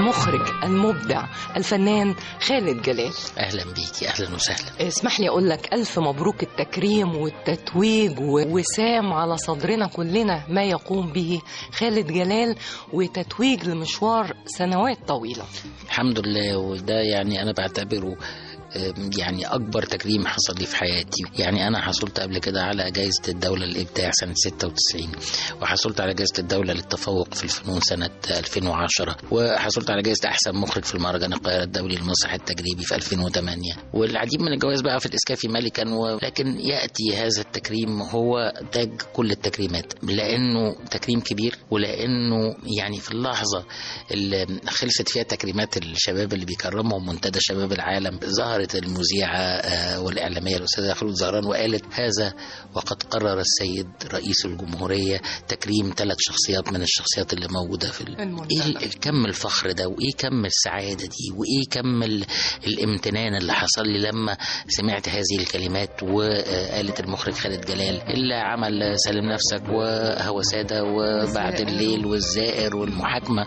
المخرج المبدع الفنان خالد جلال اهلا بيكي اهلا وسهلا اسمح لي اقول لك الف مبروك التكريم والتتويج ووسام على صدرنا كلنا ما يقوم به خالد جلال وتتويج لمشوار سنوات طويله الحمد لله وده يعني انا بعتبره أم، يعني اكبر تكريم حصل لي في حياتي يعني انا حصلت قبل كده على جائزه الدوله للابداع سنه 96 وحصلت على جائزه الدوله للتفوق في الفنون سنه 2010 وحصلت على جائزه احسن مخرج في المهرجان القاهره الدولي للمسرح التجريبي في 2008 والعديد من الجوائز بقى في الاسكافي ملكا ولكن ياتي هذا التكريم هو تاج كل التكريمات لانه تكريم كبير ولانه يعني في اللحظه اللي خلصت فيها تكريمات الشباب اللي بيكرمهم منتدى شباب العالم ظهرت المذيعه آه، والاعلاميه الاستاذه خلود زهران وقالت هذا وقد قرر السيد رئيس الجمهوريه تكريم ثلاث شخصيات من الشخصيات اللي موجوده في ال... المنتدى. ايه ال- كم الفخر ده وايه كم السعاده دي وايه كم ال... الامتنان اللي حصل لي لما سمعت هذه الكلمات وقالت المخرج خالد جلال اللي عمل سلم نفسك وهوى ساده وبعد الليل والزائر والمحاكمه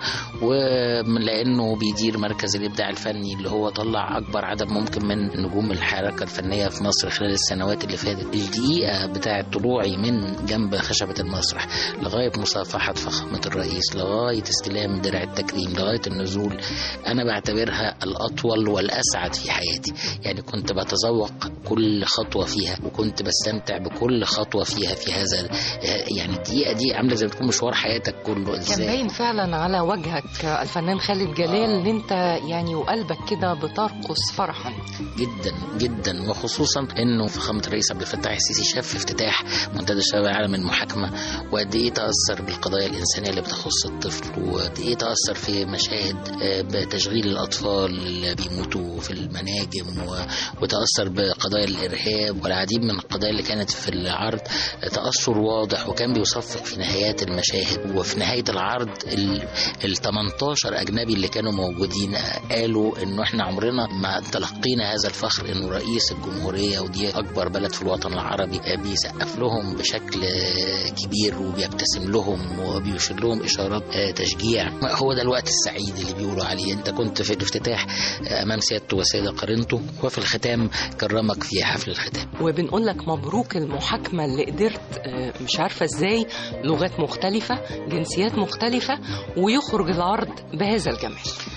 ولانه بيدير مركز الابداع الفني اللي هو طلع اكبر عدد ممكن من نجوم الحركه الفنيه في مصر خلال السنوات اللي فاتت الدقيقه بتاعه طلوعي من جنب خشبه المسرح لغايه مصافحه فخامه الرئيس لغايه استلام درع التكريم لغايه النزول انا بعتبرها الاطول والاسعد في حياتي يعني كنت بتذوق كل خطوه فيها وكنت بستمتع بكل خطوه فيها في هذا يعني الدقيقه دي عامله زي ما تكون مشوار حياتك كله كان ازاي باين فعلا على وجهك الفنان خالد جلال ان انت يعني وقلبك كده بترقص فرحا جدا جدا وخصوصا انه فخامه الرئيس عبد الفتاح السيسي شاف في افتتاح منتدى شباب العالم المحاكمه وقد ايه تاثر بالقضايا الانسانيه اللي بتخص الطفل وقد ايه تاثر في مشاهد آه، بتشغيل الاطفال اللي بيموتوا في المناجم و- وتاثر بقضايا الارهاب والعديد من القضايا اللي كانت في العرض آه، تاثر واضح وكان بيصفق في نهايات المشاهد وفي نهايه العرض ال ال 18 اجنبي اللي كانوا موجودين آه، قالوا انه احنا عمرنا ما تلقينا هذا الفخر انه رئيس الجمهوريه ودي اكبر بلد في الوطن العربي آه، بيسقف لهم بشكل آه، كبير وبيبتسم لهم وبيشير لهم اشارات آه، تشجيع هو ده الوقت السعيد اللي بيقولوا عليه انت كنت في الافتتاح آه، امام سيادته وسيده قرنته وفي الختام كرمك في حفل الختام وبنقول لك مبروك المحاكمة اللي قدرت آه، مش عارفة ازاي لغات مختلفة جنسيات مختلفة ويخرج العرض بهذا الجمال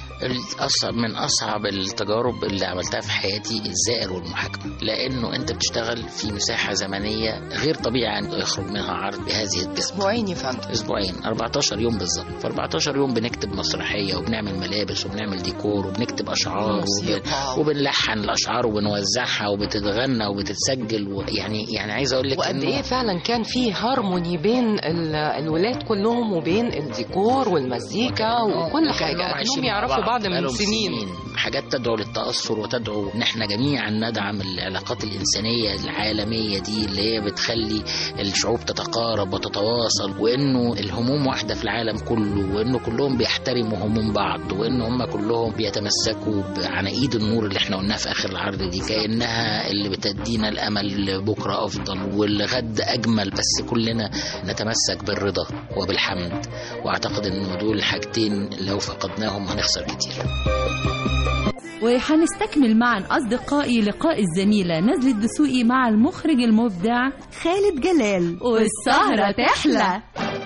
الأصعب من أصعب التجارب اللي عملتها في حياتي الزائر والمحاكمة لأنه أنت بتشتغل في مساحة زمنية غير طبيعي أن يخرج منها عرض بهذه الدقة اسبوعين يا فندم اسبوعين 14 يوم بالظبط في 14 يوم بنكتب مسرحيه وبنعمل ملابس وبنعمل ديكور وبنكتب اشعار وب... موسيقى. وبنلحن الاشعار وبنوزعها وبتتغنى وبتتسجل ويعني يعني عايز اقول لك وقد إنه- ايه فعلا كان في هارموني بين ال- الولاد كلهم وبين الديكور والمزيكا وكل حاجه كأنهم انهم عايشين مع يعرفوا بعض من بقالهم سنين حاجات تدعو للتأثر وتدعو ان احنا جميعا ندعم العلاقات الإنسانية العالمية دي اللي هي بتخلي الشعوب تتقارب وتتواصل وانه الهموم واحدة في العالم كله وانه كلهم بيحترموا هموم بعض وان هم كلهم بيتمسكوا بعناقيد النور اللي احنا قلناها في اخر العرض دي كأنها اللي بتدينا الامل بكرة افضل والغد اجمل بس كلنا نتمسك بالرضا وبالحمد واعتقد ان دول حاجتين لو فقدناهم هنخسر كتير وهنستكمل معا أصدقائي لقاء الزميلة نزل الدسوقي مع المخرج المبدع خالد جلال والسهرة تحلى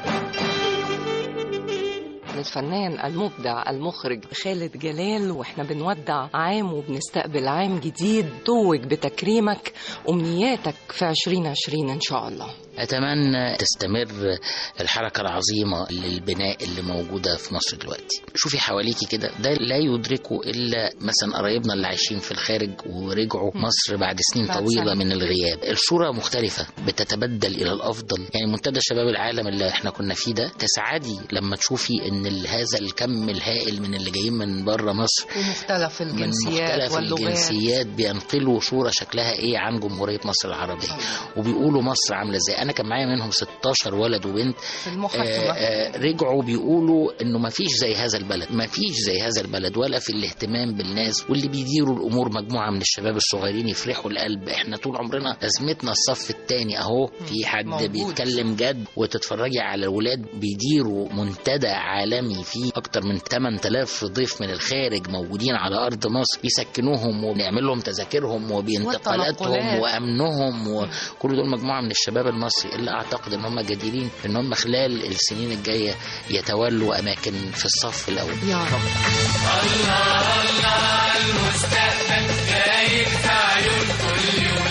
الفنان المبدع المخرج خالد جلال واحنا بنودع عام وبنستقبل عام جديد توج بتكريمك امنياتك في 2020 ان شاء الله أتمنى تستمر الحركة العظيمة للبناء اللي موجودة في مصر دلوقتي شوفي حواليكي كده ده لا يدركه إلا مثلا قرايبنا اللي عايشين في الخارج ورجعوا مصر بعد سنين بعد طويلة سنة. من الغياب الصورة مختلفة بتتبدل إلى الأفضل يعني منتدى شباب العالم اللي احنا كنا فيه ده تسعدي لما تشوفي إن ال- هذا الكم الهائل من اللي جايين من بره مصر ومختلف من الجنسيات مختلف واللغات الجنسيات بينقلوا صورة شكلها ايه عن جمهورية مصر العربية وبيقولوا مصر عاملة ازاي انا انا كان معايا منهم 16 ولد وبنت في آه، المحاكمة آه، رجعوا بيقولوا انه ما فيش زي هذا البلد ما فيش زي هذا البلد ولا في الاهتمام بالناس واللي بيديروا الامور مجموعه من الشباب الصغيرين يفرحوا القلب احنا طول عمرنا ازمتنا الصف الثاني اهو في حد موجود. بيتكلم جد وتتفرجي على الاولاد بيديروا منتدى عالمي فيه اكتر من 8000 ضيف من الخارج موجودين على ارض مصر بيسكنوهم وبنعمل لهم تذاكرهم وبانتقالاتهم والتنقلات. وامنهم وكل دول مجموعه من الشباب المصري اللي اعتقد ان هم جديرين ان هم خلال السنين الجايه يتولوا اماكن في الصف الاول يا رب المستقبل جاي في عيون كل يوم